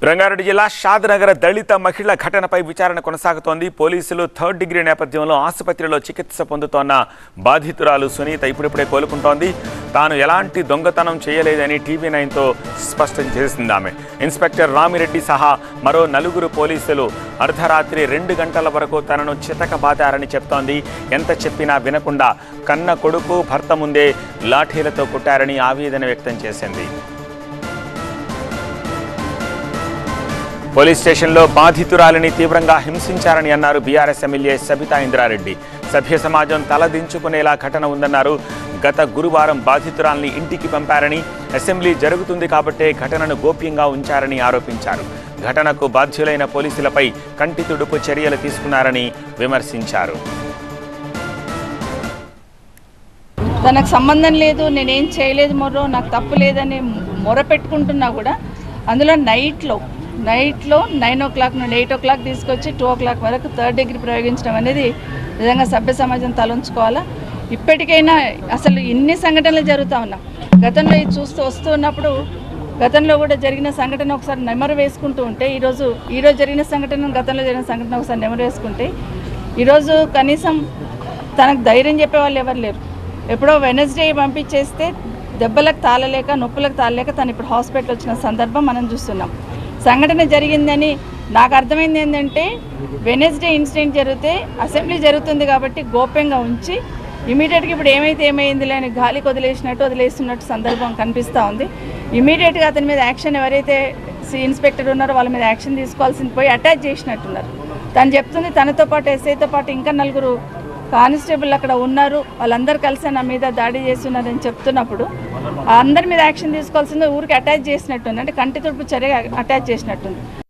రంగారెడ్డి జిల్లా షాద్నగర్ దళిత మహిళ ఘటనపై విచారణ కొనసాగుతోంది పోలీసులు థర్డ్ డిగ్రీ నేపథ్యంలో ఆసుపత్రిలో చికిత్స పొందుతోన్న బాధితురాలు సునీత ఇప్పుడిప్పుడే కోలుకుంటోంది తాను ఎలాంటి దొంగతనం చేయలేదని టీవీ నైన్తో స్పష్టం చేసింది ఆమె ఇన్స్పెక్టర్ రామిరెడ్డి సహా మరో నలుగురు పోలీసులు అర్ధరాత్రి రెండు గంటల వరకు తనను చితకబాదారని చెప్తోంది ఎంత చెప్పినా వినకుండా కన్న కొడుకు భర్త ముందే లాఠీలతో కొట్టారని ఆవేదన వ్యక్తం చేసింది పోలీస్ స్టేషన్లో బాధితురాలిని తీవ్రంగా హింసించారని అన్నారు బీఆర్ఎస్ ఎమ్మెల్యే సబితా ఇంద్రారెడ్డి సభ్య సమాజం తలదించుకునేలా ఘటన ఉందన్నారు గత గురువారం బాధితురాల్ని ఇంటికి పంపారని అసెంబ్లీ జరుగుతుంది కాబట్టే ఘటనను గోప్యంగా ఉంచారని ఆరోపించారు ఘటనకు బాధ్యులైన పోలీసులపై కంటి తుడుపు చర్యలు తీసుకున్నారని విమర్శించారు తనకు సంబంధం లేదు నేనేం చేయలేదు మొర్రో నాకు తప్పు లేదని మొర పెట్టుకుంటున్నా కూడా అందులో నైట్లో నైట్లో నైన్ ఓ క్లాక్ నుండి ఎయిట్ ఓ క్లాక్ తీసుకొచ్చి టూ ఓ క్లాక్ వరకు థర్డ్ డిగ్రీ ప్రయోగించడం అనేది నిజంగా సభ్య సమాజం తలంచుకోవాలా ఇప్పటికైనా అసలు ఇన్ని సంఘటనలు జరుగుతూ ఉన్నాం గతంలో ఇది చూస్తూ వస్తూ ఉన్నప్పుడు గతంలో కూడా జరిగిన సంఘటన ఒకసారి నెమరు వేసుకుంటూ ఉంటే ఈరోజు ఈరోజు జరిగిన సంఘటన గతంలో జరిగిన సంఘటన ఒకసారి నెమరు వేసుకుంటే ఈరోజు కనీసం తనకు ధైర్యం చెప్పే వాళ్ళు ఎవరు లేరు ఎప్పుడో వెనస్డే పంపించేస్తే దెబ్బలకు తాళలేక నొప్పులకు తాళలేక తను ఇప్పుడు హాస్పిటల్ వచ్చిన సందర్భం మనం చూస్తున్నాం సంఘటన జరిగిందని నాకు అర్థమైంది ఏంటంటే వెనస్డే ఇన్సిడెంట్ జరిగితే అసెంబ్లీ జరుగుతుంది కాబట్టి గోప్యంగా ఉంచి ఇమీడియట్గా ఇప్పుడు ఏమైతే ఏమైంది అని గాలికి వదిలేసినట్టు వదిలేస్తున్నట్టు సందర్భం కనిపిస్తూ ఉంది ఇమీడియట్గా అతని మీద యాక్షన్ ఎవరైతే సి ఇన్స్పెక్టర్ ఉన్నారో వాళ్ళ మీద యాక్షన్ తీసుకోవాల్సింది పోయి అటాచ్ చేసినట్టున్నారు తను చెప్తుంది తనతో పాటు ఎస్ఐతో పాటు ఇంకా నలుగురు కానిస్టేబుల్ అక్కడ ఉన్నారు వాళ్ళందరూ కలిసి నా మీద దాడి చేస్తున్నారని చెప్తున్నప్పుడు అందరి మీద యాక్షన్ తీసుకోవాల్సింది ఊరికి అటాచ్ చేసినట్టుంది అంటే కంటి తుడుపు చర్య అటాచ్ చేసినట్టుంది